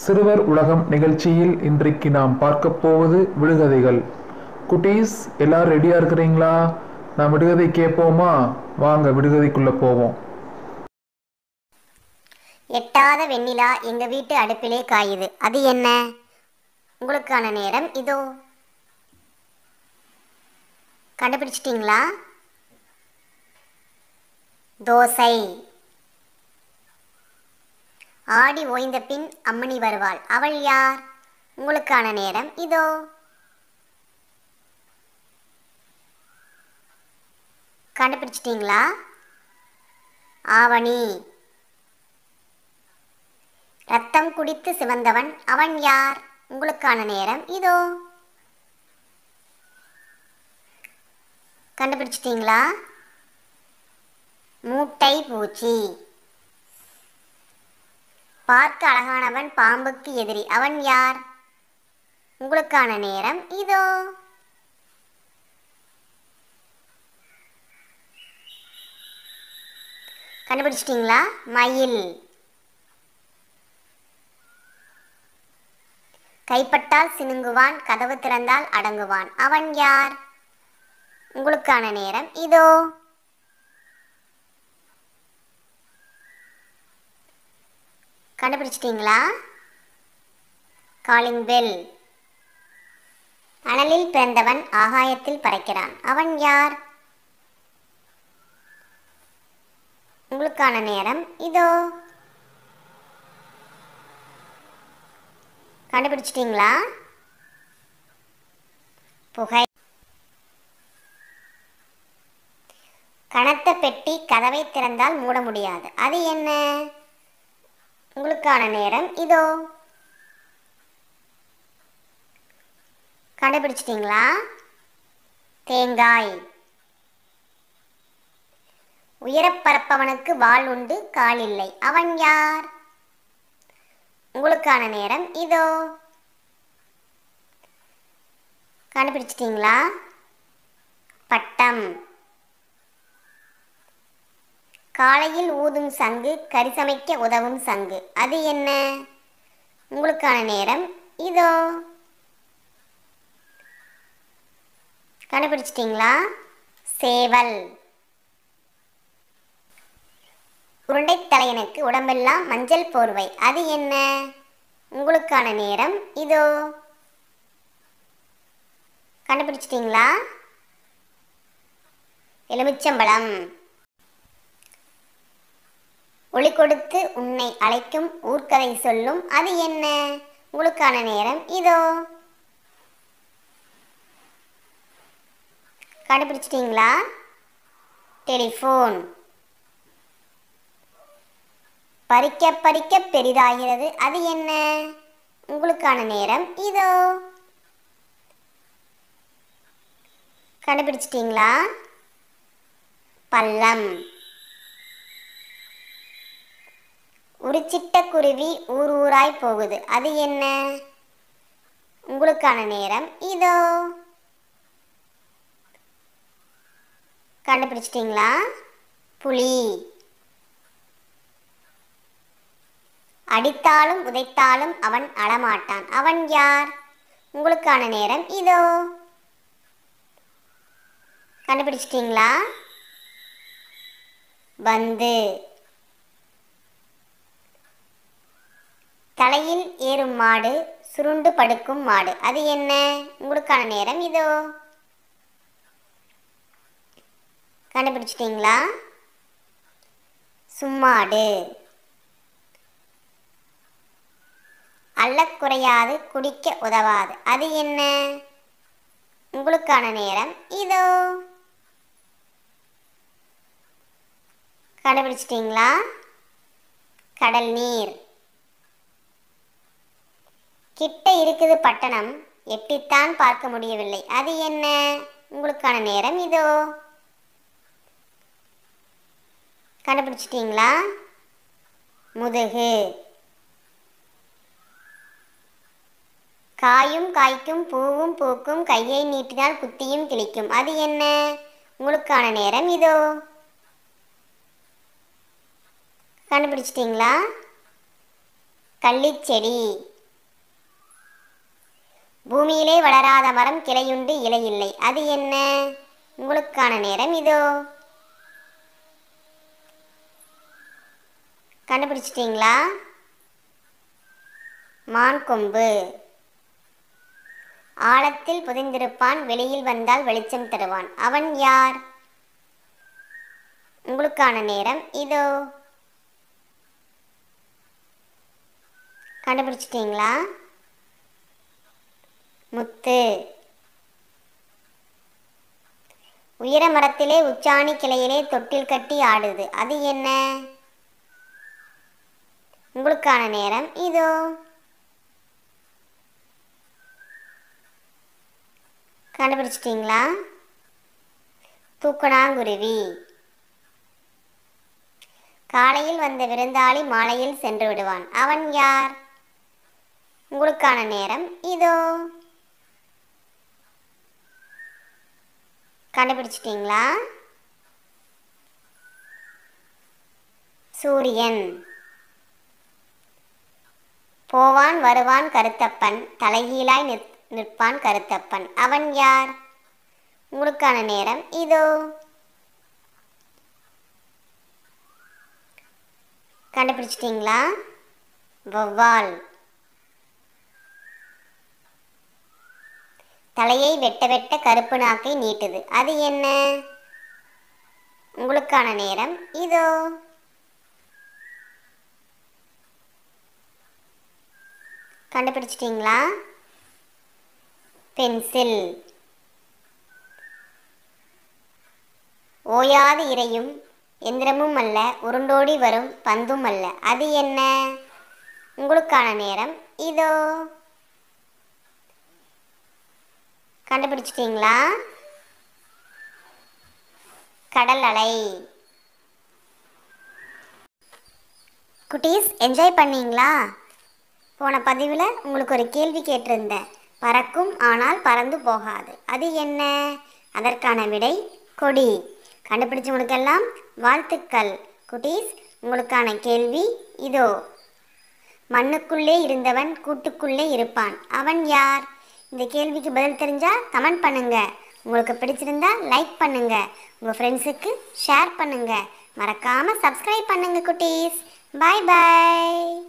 சிறுவர் உலகம் நிகழ்ச்சியில் இன்றைக்கு நாம் பார்க்க போவது விடுகதைகள் குட்டீஸ் எல்லாரும் ரெடியா இருக்கிறீங்களா நான் விடுகதை கேட்போமா வாங்க விடுகதைக்குள்ள போவோம் எட்டாத வெண்ணிலா எங்க வீட்டு அடுப்பிலே காயுது அது என்ன உங்களுக்கான நேரம் இதோ கண்டுபிடிச்சிட்டிங்களா தோசை ஆடி ஓய்ந்த பின் அம்மணி வருவாள் அவள் யார் உங்களுக்கான நேரம் இதோ கண்டுபிடிச்சிட்டிங்களா ஆவணி ரத்தம் குடித்து சிவந்தவன் அவன் யார் உங்களுக்கான நேரம் இதோ கண்டுபிடிச்சிட்டீங்களா மூட்டை பூச்சி பார்க்க அழகானவன் பாம்புக்கு எதிரி அவன் யார் உங்களுக்கான நேரம் இதோ கண்டுபிடிச்சிட்டீங்களா மயில் கைப்பட்டால் சினுங்குவான் கதவு திறந்தால் அடங்குவான் அவன் யார் உங்களுக்கான நேரம் இதோ கண்டுபிடிச்சிட்டீங்களா காலிங் பெல் அனலில் பிறந்தவன் ஆகாயத்தில் பறக்கிறான் அவன் யார் உங்களுக்கான நேரம் இதோ கண்டுபிடிச்சிட்டிங்களா புகை கனத்த பெட்டி கதவை திறந்தால் மூட முடியாது அது என்ன உங்களுக்கான நேரம் இதோ கண்டுபிடிச்சிட்டிங்களா தேங்காய் உயரப் பறப்பவனுக்கு வால் உண்டு கால் இல்லை அவன் யார் உங்களுக்கான நேரம் இதோ கண்டுபிடிச்சிட்டிங்களா பட்டம் காலையில் ஊதும் சங்கு கறி சமைக்க உதவும் சங்கு அது என்ன உங்களுக்கான நேரம் இதோ கண்டுபிடிச்சிட்டிங்களா சேவல் உருண்டை தலையனுக்கு உடம்பெல்லாம் மஞ்சள் போர்வை அது என்ன உங்களுக்கான நேரம் இதோ கண்டுபிடிச்சிட்டிங்களா எலுமிச்சம்பழம் ஒளி கொடுத்து உன்னை அழைக்கும் ஊர்க்கதை சொல்லும் அது என்ன உங்களுக்கான நேரம் இதோ கண்டுபிடிச்சிட்டிங்களா டெலிஃபோன் பறிக்க பறிக்க பெரிதாகிறது அது என்ன உங்களுக்கான நேரம் இதோ கண்டுபிடிச்சிட்டிங்களா பள்ளம் உரிச்சிட்ட குருவி ஊர் ஊராய் போகுது அது என்ன உங்களுக்கான நேரம் இதோ கண்டுபிடிச்சிட்டிங்களா புலி அடித்தாலும் உதைத்தாலும் அவன் அழமாட்டான் அவன் யார் உங்களுக்கான நேரம் இதோ கண்டுபிடிச்சிட்டிங்களா பந்து தலையில் ஏறும் மாடு சுருண்டு படுக்கும் மாடு அது என்ன உங்களுக்கான நேரம் இதோ கண்டுபிடிச்சிட்டிங்களா சும்மாடு அள்ளக்குறையாது குடிக்க உதவாது அது என்ன உங்களுக்கான நேரம் இதோ கண்டுபிடிச்சிட்டிங்களா கடல் நீர் கிட்ட இருக்குது பட்டணம் எட்டித்தான் பார்க்க முடியவில்லை அது என்ன உங்களுக்கான நேரம் இதோ கண்டுபிடிச்சிட்டிங்களா முதுகு காயும் காய்க்கும் பூவும் பூக்கும் கையை நீட்டினால் குத்தியும் கிழிக்கும் அது என்ன உங்களுக்கான நேரம் இதோ கண்டுபிடிச்சிட்டிங்களா கள்ளிச்செடி பூமியிலே வளராத மரம் கிளையுண்டு இலை இல்லை அது என்ன உங்களுக்கான நேரம் இதோ கண்டுபிடிச்சிட்டீங்களா மான் கொம்பு ஆழத்தில் புதைந்திருப்பான் வெளியில் வந்தால் வெளிச்சம் தருவான் அவன் யார் உங்களுக்கான நேரம் இதோ கண்டுபிடிச்சிட்டீங்களா முத்து உயர மரத்திலே உச்சாணி கிளையிலே தொட்டில் கட்டி ஆடுது அது என்ன உங்களுக்கான நேரம் இதோ கண்டுபிடிச்சிட்டிங்களா தூக்கணாங்குருவி காலையில் வந்த விருந்தாளி மாலையில் சென்று விடுவான் அவன் யார் உங்களுக்கான நேரம் இதோ கண்டுபிடிச்சிட்டிங்களா சூரியன் போவான் வருவான் கருத்தப்பன் தலைகீழாய் நிற் நிற்பான் கருத்தப்பன் அவன் யார் உங்களுக்கான நேரம் இதோ கண்டுபிடிச்சிட்டிங்களா வௌவால் தலையை வெட்ட வெட்ட கருப்பு நாக்கை நீட்டுது அது என்ன உங்களுக்கான நேரம் இதோ கண்டுபிடிச்சிட்டிங்களா பென்சில் ஓயாது இறையும் எந்திரமும் அல்ல உருண்டோடி வரும் பந்தும் அல்ல அது என்ன உங்களுக்கான நேரம் இதோ கண்டுபிடிச்சிட்டிங்களா கடல் அலை குட்டீஸ் என்ஜாய் பண்ணீங்களா போன பதிவில் உங்களுக்கு ஒரு கேள்வி கேட்டிருந்தேன் பறக்கும் ஆனால் பறந்து போகாது அது என்ன அதற்கான விடை கொடி கண்டுபிடிச்சவங்களுக்கெல்லாம் வாழ்த்துக்கள் குட்டீஸ் உங்களுக்கான கேள்வி இதோ மண்ணுக்குள்ளே இருந்தவன் கூட்டுக்குள்ளே இருப்பான் அவன் யார் இந்த கேள்விக்கு பதில் தெரிஞ்சா கமெண்ட் பண்ணுங்க உங்களுக்கு பிடிச்சிருந்தா லைக் பண்ணுங்க உங்க ஃப்ரெண்ட்ஸுக்கு ஷேர் பண்ணுங்க மறக்காம சப்ஸ்கிரைப் பண்ணுங்க குட்டீஸ் பாய் பாய்